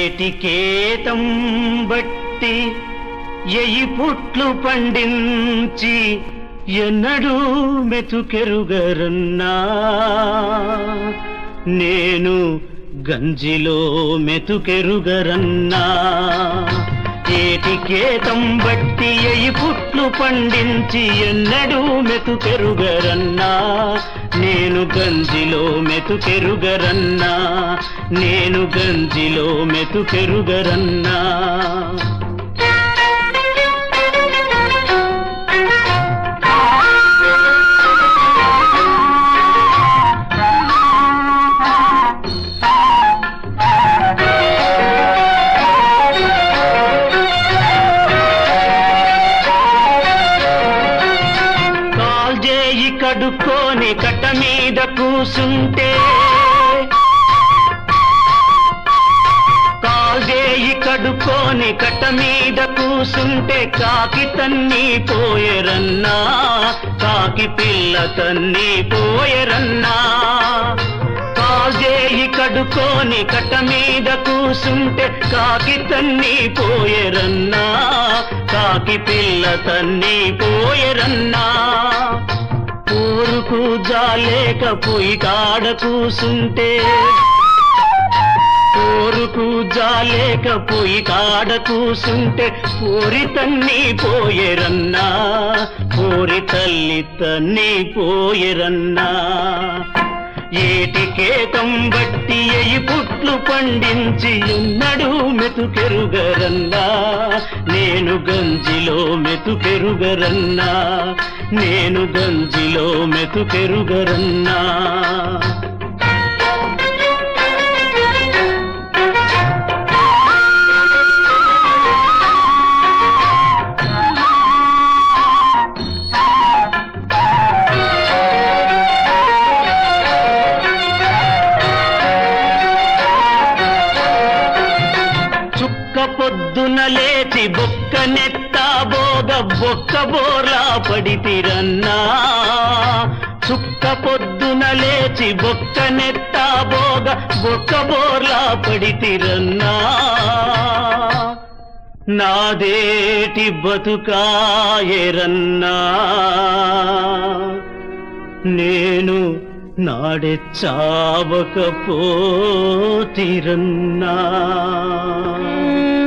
ఏటికేతం బట్టి ఎయి పుట్లు పండించి ఎన్నడూ మెతుకెరుగరన్నా నేను గంజిలో మెతుకెరుగరన్నా ఏటికేతం బట్టి ఎయి పుట్లు పండించి ఎన్నడూ మెతుకెరుగరన్నా నేను గంజిలో మెతుకెరుగరన్నా నేను గంజిలో మెతుకెరుగరన్నా కాల్జేయి కడుక్కొని కట్ట మీద కూసుంటే కాల్జేయి కడుక్కొని కట్ట మీద కూసుంటే కాకి తన్ని పోయరన్నా కాకి పిల్ల తన్ని పోయరన్నా కాల్జేయి కడుక్కొని కట్ట మీద కూసుంటే కాకి తన్ని పోయరన్నా కాకి పిల్ల తన్ని పోయరన్నా ఊరుకు జాలేక పొయ్యి కాడ కూసుంటే ఊరుకు జాలేక పొయ్యి కాడ కూసుంటే పూరి తన్ని పోయరన్నా పూరి తల్లి తన్ని పోయరన్నా ఏటికేతం బట్టి ఎయి పుట్లు పండించి ఎన్నడూ మెతుకెరుగరన్నా నేను గంజిలో మెతుకెరుగరన్నా నేను గంజిలో మెతుకెరుగరన్నా చుక్క పొద్దున లేచి బొక్క నెత్తా బోగ బొక్క బోర్లా పడితిరన్నా చుక్క పొద్దున లేచి బొక్క నెత్తా బోగ బొక్క బోర్లా పడితిరన్నా నాదేటి బతుకాయరన్నా నేను నాడే చావకపోతిరన్నా